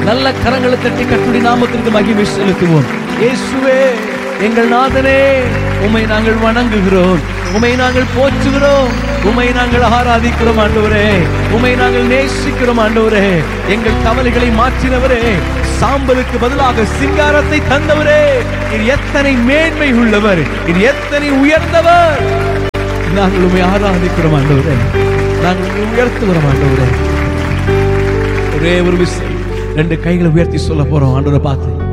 நல்ல கரங்களை தட்டி கட்டுடி நாமத்திற்கு மகிமை செலுத்துவோம் இயேசுவே எங்கள் நாதனே உம்மை நாங்கள் வணங்குகிறோம் உம்மை நாங்கள் போற்றுகிறோம் உம்மை நாங்கள் ஆராதிக்கிறோம் ஆண்டவரே உம்மை நாங்கள் நேசிக்கிறோம் ஆண்டவரே எங்கள் கவலைகளை மாற்றினவரே சாம்பலுக்கு பதிலாக சிங்காரத்தை தந்தவரே இது எத்தனை மேன்மை உள்ளவர் இது எத்தனை உயர்ந்தவர் நாங்கள் உண்மை ஆராதிக்கிறோம் ஆண்டவரே நாங்கள் உம்மை உயர்த்துகிறோம் ஆண்டவரே ஒரே ஒரு விஷயம் ரெண்டு கைகளை உயர்த்தி சொல்ல போறோம் ஆண்டவரை பார்த்து